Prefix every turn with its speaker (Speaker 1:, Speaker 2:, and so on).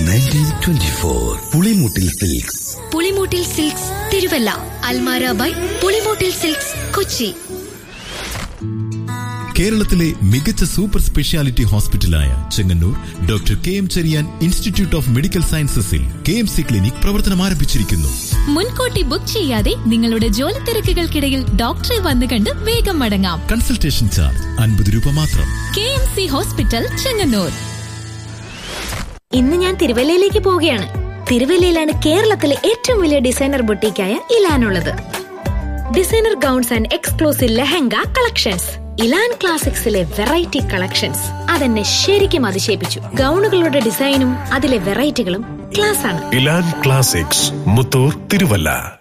Speaker 1: nineteen twenty four Pulimoottil silks
Speaker 2: Pulimoottil silks Thiruvalla Almara by Pulimoottil silks Kochi
Speaker 3: കേരളത്തിലെ മികച്ച super speciality ഹോസ്പിറ്റലായ Chengannur doctor K M Cherian institute of medical സയൻസസിൽ K M C clinic പ്രവർത്തനം ആരംഭിച്ചിരിക്കുന്നു
Speaker 4: മുൻകൂട്ടി ബുക്ക് ചെയ്യാതെ നിങ്ങളുടെ ജോലി തിരക്കുകൾക്കിടയിൽ ഡോക്ടറെ വന്നു കണ്ട് വേഗം മടങ്ങാം
Speaker 3: കൺസൾട്ടേഷൻ ചാർജ് അൻപത് രൂപ മാത്രം
Speaker 4: K M C hospital Chengannur
Speaker 5: ഇന്ന് ഞാൻ തിരുവല്ലയിലേക്ക് പോവുകയാണ് തിരുവല്ലയിലാണ് കേരളത്തിലെ ഏറ്റവും വലിയ ഡിസൈനർ ബൊട്ടീക്കായ ഇലാനുള്ളത് designer gowns and exclusive lehenga collections Elan ക്ലാസിക്സിലെ വെറൈറ്റി കളക്ഷൻസ് അതെന്നെ ശരിക്കും അതിശയിപ്പിച്ചു ഗൗണുകളുടെ ഡിസൈനും അതിലെ വെറൈറ്റികളും ക്ലാസ് ആണ്
Speaker 6: ഇലാൻ ക്ലാസിക്സ് മുത്തൂർ തിരുവല്ല